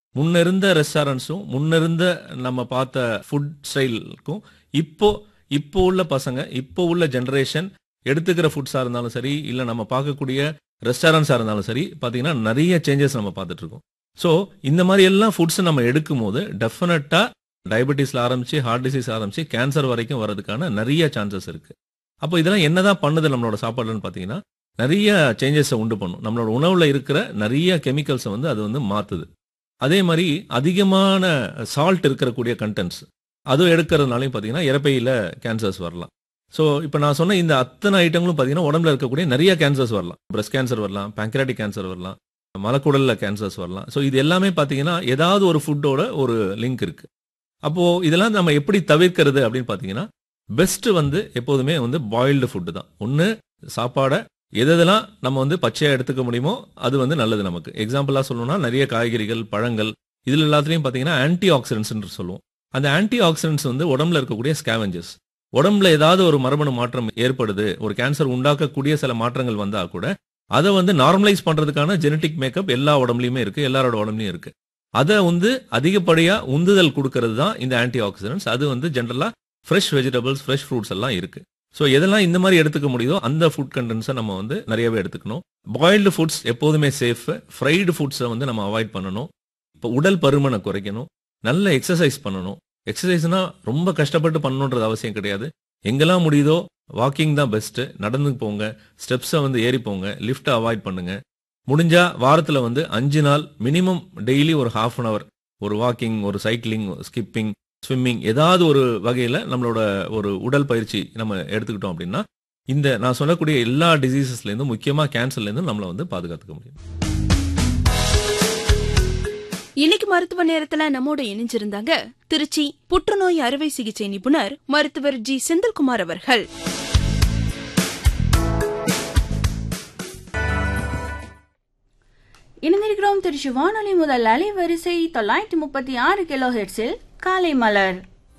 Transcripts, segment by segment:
முன்ன இருந்த ரெஸ்டாரண்ட்ஸும் முன்ன இருந்த நம்ம பார்த்த ஃபுட் ஸ்டைலுக்கும் இப்போ இப்போ உள்ள பசங்க இப்போ உள்ள ஜெனரேஷன் எடுத்துக்கிற ஃபுட்ஸாக இருந்தாலும் சரி இல்லை நம்ம பார்க்கக்கூடிய ரெஸ்டாரண்ட்ஸாக இருந்தாலும் சரி பார்த்தீங்கன்னா நிறைய சேஞ்சஸ் நம்ம பார்த்துட்டு இருக்கோம் ஸோ இந்த மாதிரி எல்லாம் ஃபுட்ஸ் நம்ம எடுக்கும் போது டெஃபினட்டாக டயபெட்டிஸ்ல ஆரம்பிச்சு ஹார்ட் டிசீஸ் ஆரம்பிச்சு கேன்சர் வரைக்கும் வரதுக்கான நிறைய சான்சஸ் இருக்கு அப்போ இதெல்லாம் என்னதான் பண்ணுது நம்மளோட சாப்பாடுன்னு பார்த்தீங்கன்னா நிறைய சேஞ்சஸை உண்டு பண்ணும் நம்மளோட உணவுல இருக்கிற நிறைய கெமிக்கல்ஸை வந்து அது வந்து மாத்துது அதே மாதிரி அதிகமான சால்ட் இருக்கக்கூடிய கண்டென்ட்ஸ் அதுவும் எடுக்கிறதுனாலையும் பார்த்தீங்கன்னா இறப்பையில் கேன்சர்ஸ் வரலாம் ஸோ இப்போ நான் சொன்ன இந்த அத்தனை ஐட்டங்களும் பார்த்தீங்கன்னா உடம்புல இருக்கக்கூடிய நிறைய கேன்சர்ஸ் வரலாம் பிரஸ்ட் கேன்சர் வரலாம் பேங்க்ராட்டிக் கேன்சர் வரலாம் மலக்குடல்ல கேன்சர்ஸ் வரலாம் ஸோ இது எல்லாமே பார்த்தீங்கன்னா ஏதாவது ஒரு ஃபுட்டோட ஒரு லிங்க் இருக்கு அப்போ இதெல்லாம் நம்ம எப்படி தவிர்க்கிறது அப்படின்னு பார்த்தீங்கன்னா பெஸ்ட் வந்து எப்போதுமே வந்து பாயில்டு ஃபுட்டு தான் ஒன்று சாப்பாடை எதெல்லாம் நம்ம வந்து பச்சையாக எடுத்துக்க முடியுமோ அது வந்து நல்லது நமக்கு எக்ஸாம்பிளாக சொல்லணும்னா நிறைய காய்கறிகள் பழங்கள் இதில் எல்லாத்துலேயும் பார்த்தீங்கன்னா ஆன்டி ஆக்சிடென்ட்ஸ் சொல்லுவோம் அந்த ஆன்டி ஆக்சிடென்ட்ஸ் வந்து உடம்புல இருக்கக்கூடிய ஸ்கேவஞ்சஸ் உடம்புல ஏதாவது ஒரு மரபணு மாற்றம் ஏற்படுது ஒரு கேன்சர் உண்டாக்கக்கூடிய சில மாற்றங்கள் வந்தா கூட அதை வந்து நார்மலைஸ் பண்றதுக்கான ஜெனட்டிக் மேக்கப் எல்லா உடம்புலயுமே இருக்கு எல்லாரோட உடம்புலயும் இருக்கு அதை வந்து அதிகப்படியா உந்துதல் கொடுக்கறது தான் இந்த ஆன்டி ஆக்சிடென்ட்ஸ் அது வந்து ஜென்ரலா ஃப்ரெஷ் வெஜிடபிள்ஸ் ஃப்ரெஷ் ஃப்ரூட்ஸ் எல்லாம் இருக்கு ஸோ எதெல்லாம் இந்த மாதிரி எடுத்துக்க முடியுதோ அந்த ஃபுட் கண்டென்ட்ஸை நம்ம வந்து நிறையவே எடுத்துக்கணும் பாயில்டு ஃபுட்ஸ் எப்போதுமே சேஃப் ஃப்ரைடு ஃபுட்ஸை வந்து நம்ம அவாய்ட் பண்ணணும் இப்போ உடல் பருமனை குறைக்கணும் நல்ல எக்ஸசைஸ் பண்ணணும் எக்ஸசைஸ்னா ரொம்ப கஷ்டப்பட்டு பண்ணணுன்றது அவசியம் கிடையாது எங்கெல்லாம் முடியுதோ வாக்கிங் தான் பெஸ்ட் நடந்து போங்க ஸ்டெப்ஸை வந்து ஏறி போங்க லிஃப்ட்டை அவாய்ட் பண்ணுங்க முடிஞ்சா வாரத்தில் வந்து அஞ்சு நாள் மினிமம் டெய்லி ஒரு ஹாஃப் அன் அவர் ஒரு வாக்கிங் ஒரு சைக்கிளிங் ஸ்கிப்பிங் ஸ்விம்மிங் ஏதாவது ஒரு வகையில் நம்மளோட ஒரு உடல் பயிற்சி நம்ம எடுத்துக்கிட்டோம் அப்படின்னா இந்த நான் சொல்லக்கூடிய எல்லா டிசீசஸ்லேருந்தும் முக்கியமாக கேன்சர்லேருந்தும் நம்மளை வந்து பாதுகாத்துக்க முடியும் இன்னைக்கு மருத்துவ நேரத்துல நம்மோட இணைஞ்சிருந்தாங்க திருச்சி புற்றுநோய் அறுவை சிகிச்சை நிபுணர் மருத்துவர் ஜி செந்தில்குமார் அவர்கள் இணைந்திருக்கிறோம் திருச்சி வானொலி முதல் அலைவரிசை தொள்ளாயிரத்தி முப்பத்தி ஆறு கிலோ ஹெட்ஸில் காலை மலர்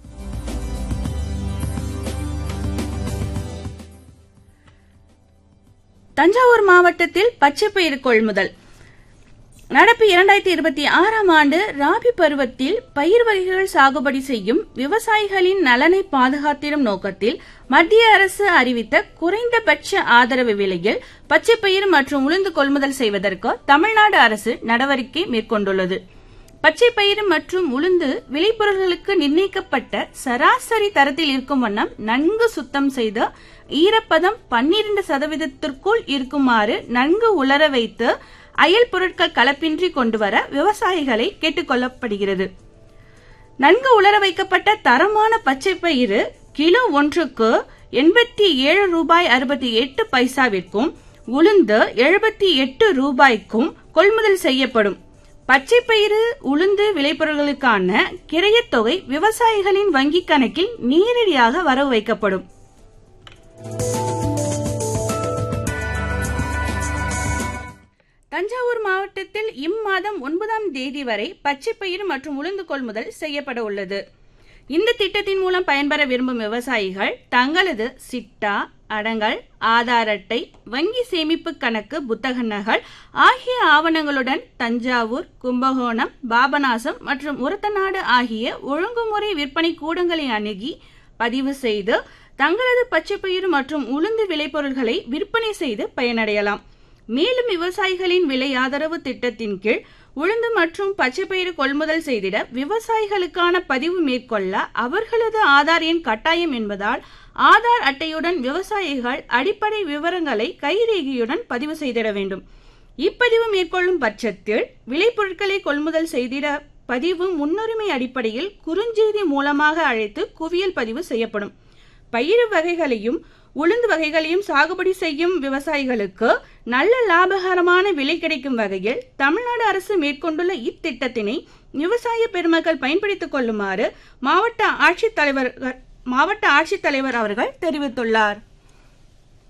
தஞ்சாவூர் மாவட்டத்தில் பச்சைப்பயிர் கொள்முதல் நடப்பு இரண்டாயிரத்தி இருபத்தி ஆறாம் ஆண்டு ராபி பருவத்தில் பயிர் வகைகள் சாகுபடி செய்யும் விவசாயிகளின் நலனை பாதுகாத்திடும் நோக்கத்தில் மத்திய அரசு அறிவித்த குறைந்தபட்ச ஆதரவு விலையில் பச்சைப்பயிர் மற்றும் உளுந்து கொள்முதல் செய்வதற்கு தமிழ்நாடு அரசு நடவடிக்கை மேற்கொண்டுள்ளது பச்சைப்பயிறு மற்றும் உளுந்து விளைபொருள்களுக்கு நிர்ணயிக்கப்பட்ட சராசரி தரத்தில் இருக்கும் வண்ணம் நன்கு சுத்தம் செய்து ஈரப்பதம் பன்னிரண்டு சதவீதத்திற்குள் இருக்குமாறு நன்கு உலர வைத்து அயல் பொருட்கள் கலப்பின்றி கொண்டுவர விவசாயிகளை கேட்டுக்கொள்ளப்படுகிறது நன்கு உலர வைக்கப்பட்ட தரமான பச்சை பயிறு கிலோ ஒன்றுக்கு எண்பத்தி ஏழு ரூபாய் அறுபத்தி எட்டு பைசாவிற்கும் உளுந்து எழுபத்தி எட்டு ரூபாய்க்கும் கொள்முதல் செய்யப்படும் பச்சை பயிறு உளுந்து விளைபொருள்களுக்கான கிரையத் தொகை விவசாயிகளின் வங்கிக் கணக்கில் நேரடியாக வரவு வைக்கப்படும் தஞ்சாவூர் மாவட்டத்தில் இம்மாதம் ஒன்பதாம் தேதி வரை பச்சைப்பயிறு மற்றும் உளுந்து கொள்முதல் செய்யப்பட உள்ளது இந்த திட்டத்தின் மூலம் பயன்பெற விரும்பும் விவசாயிகள் தங்களது சிட்டா அடங்கல் ஆதார் அட்டை வங்கி சேமிப்பு கணக்கு புத்தக நகல் ஆகிய ஆவணங்களுடன் தஞ்சாவூர் கும்பகோணம் பாபநாசம் மற்றும் உரத்தநாடு ஆகிய ஒழுங்குமுறை விற்பனை கூடங்களை அணுகி பதிவு செய்து தங்களது பச்சைப்பயிறு மற்றும் உளுந்து விளைபொருள்களை விற்பனை செய்து பயனடையலாம் மேலும் விவசாயிகளின் விலை ஆதரவு திட்டத்தின் கீழ் உளுந்து மற்றும் பச்சைப்பயிறு கொள்முதல் செய்திட விவசாயிகளுக்கான பதிவு மேற்கொள்ள அவர்களது ஆதார் எண் கட்டாயம் என்பதால் ஆதார் அட்டையுடன் விவசாயிகள் அடிப்படை விவரங்களை கைரேகையுடன் பதிவு செய்திட வேண்டும் இப்பதிவு மேற்கொள்ளும் பட்சத்தில் விளைபொருட்களை கொள்முதல் செய்திட பதிவு முன்னுரிமை அடிப்படையில் குறுஞ்செய்தி மூலமாக அழைத்து குவியல் பதிவு செய்யப்படும் பயிறு வகைகளையும் உளுந்து வகைகளையும் சாகுபடி செய்யும் விவசாயிகளுக்கு நல்ல லாபகரமான விலை கிடைக்கும் வகையில் தமிழ்நாடு அரசு மேற்கொண்டுள்ள இத்திட்டத்தினை விவசாய பெருமக்கள் பயன்படுத்திக் கொள்ளுமாறு மாவட்ட ஆட்சித்தலைவர் மாவட்ட ஆட்சித்தலைவர் அவர்கள் தெரிவித்துள்ளார்